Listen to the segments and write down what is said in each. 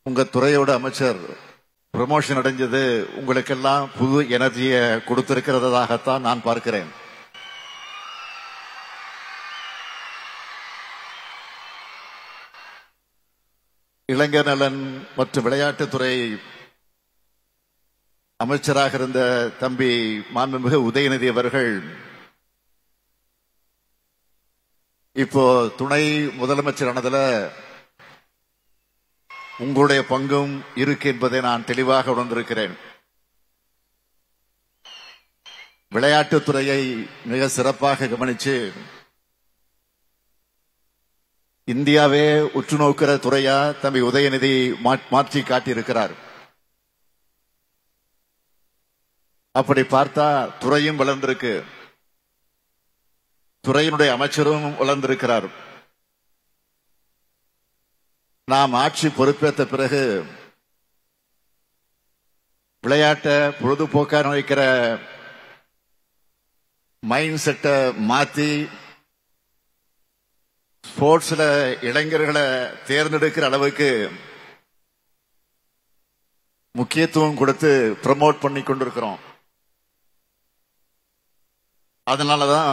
உங்க துறையோட அமைச்சர் ப்ரமோஷன் அடைஞ்சது உங்களுக்கெல்லாம் புது எனர்ஜியை கொடுத்திருக்கிறதாகத்தான் நான் பார்க்கிறேன் இளைஞர் நலன் மற்றும் விளையாட்டுத்துறை அமைச்சராக இருந்த தம்பி மாண்புமிகு உதயநிதி அவர்கள் இப்போ துணை முதலமைச்சரானதுல உங்களுடைய பங்கும் இருக்கு என்பதை நான் தெளிவாக உணர்ந்திருக்கிறேன் விளையாட்டுத்துறையை மிக சிறப்பாக கவனிச்சு இந்தியாவே உற்று நோக்கிற துறையா தம்பி உதயநிதி மா- மாற்றி காட்டியிருக்கிறார் அப்படி பார்த்தா துறையும் வளர்ந்திருக்கு துறையினுடைய அமைச்சரும் வளர்ந்திருக்கிறார் நாம் ஆட்சி பொறுப்பேற்ற பிறகு விளையாட்டை பொழுதுபோக்காக வைக்கிற மைண்ட் செட்டை மாத்தி ஸ்போர்ட்ஸ்ல இளைஞர்களை தேர்ந்தெடுக்கிற அளவுக்கு முக்கியத்துவம் கொடுத்து ப்ரமோட் பண்ணி கொண்டிருக்கிறோம் அதனாலதான்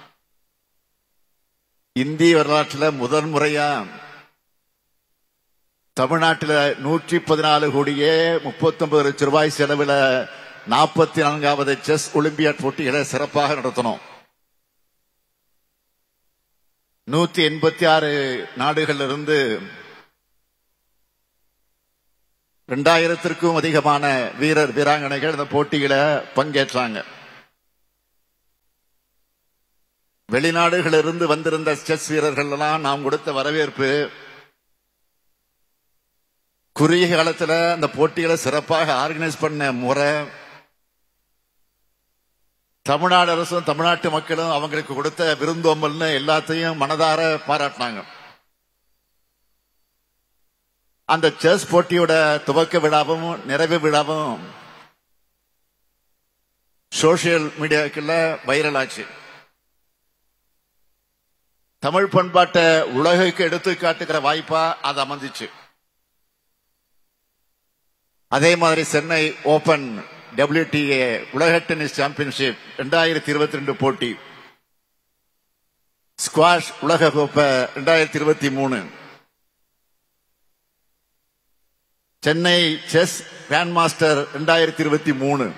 இந்திய வரலாற்றில் முதல் முறையா தமிழ்நாட்டில் நூற்றி பதினாலு கோடியே முப்பத்தி ஒன்பது லட்சம் ரூபாய் செலவில் நாற்பத்தி நான்காவது செஸ் ஒலிம்பியாட் போட்டிகளை சிறப்பாக நடத்தணும் நூத்தி எண்பத்தி ஆறு நாடுகளில் இருந்து ரெண்டாயிரத்திற்கும் அதிகமான வீரர் வீராங்கனைகள் இந்த போட்டியில பங்கேற்றாங்க வெளிநாடுகளிலிருந்து வந்திருந்த செஸ் வீரர்கள் எல்லாம் நாம் கொடுத்த வரவேற்பு குறுகிய காலத்துல அந்த போட்டிகளை சிறப்பாக ஆர்கனைஸ் பண்ண முறை தமிழ்நாடு அரசும் தமிழ்நாட்டு மக்களும் அவங்களுக்கு கொடுத்த விருந்தோம்பல்னு எல்லாத்தையும் மனதார பாராட்டினாங்க அந்த செஸ் போட்டியோட துவக்க விழாவும் நிறைவு விழாவும் சோசியல் மீடியாக்குள்ள வைரல் ஆச்சு தமிழ் பண்பாட்டை உலகுக்கு எடுத்து காட்டுகிற வாய்ப்பா அது அமைஞ்சிச்சு அதே மாதிரி சென்னை ஓபன் WTA உலக டென்னிஸ் சாம்பியன்ஷிப் ரெண்டாயிரத்தி இருபத்தி ரெண்டு போட்டி ஸ்குவாஷ் உலக கோப்பை ரெண்டாயிரத்தி இருபத்தி மூணு சென்னை செஸ் கிராண்ட் மாஸ்டர் ரெண்டாயிரத்தி இருபத்தி மூணு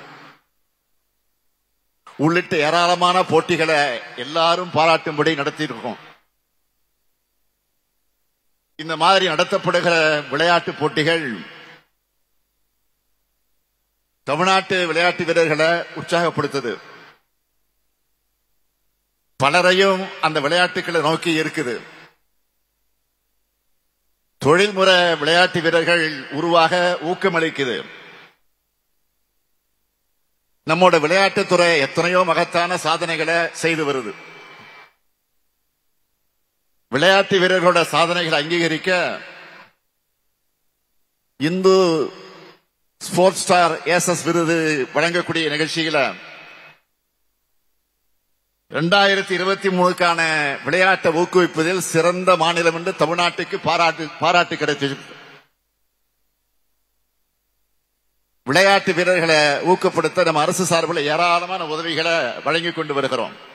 உள்ளிட்ட ஏராளமான போட்டிகளை எல்லாரும் பாராட்டும்படி நடத்தியிருக்கோம் இந்த மாதிரி நடத்தப்படுகிற விளையாட்டு போட்டிகள் தமிழ்நாட்டு விளையாட்டு வீரர்களை உற்சாகப்படுத்துது பலரையும் அந்த விளையாட்டுகளை நோக்கி இருக்குது தொழில்முறை விளையாட்டு வீரர்கள் உருவாக ஊக்கமளிக்குது நம்மோட விளையாட்டுத்துறை எத்தனையோ மகத்தான சாதனைகளை செய்து வருது விளையாட்டு வீரர்களோட சாதனைகளை அங்கீகரிக்க இந்து ஸ்போர்ட்ஸ் ஸ்டார் ஏசஸ் விருது வழங்கக்கூடிய நிகழ்ச்சியில இரண்டாயிரத்தி இருபத்தி மூணுக்கான விளையாட்டை ஊக்குவிப்பதில் சிறந்த மாநிலம் என்று தமிழ்நாட்டுக்கு பாராட்டு பாராட்டு கிடைத்தது விளையாட்டு வீரர்களை ஊக்கப்படுத்த நம்ம அரசு சார்பில் ஏராளமான உதவிகளை வழங்கிக் கொண்டு வருகிறோம்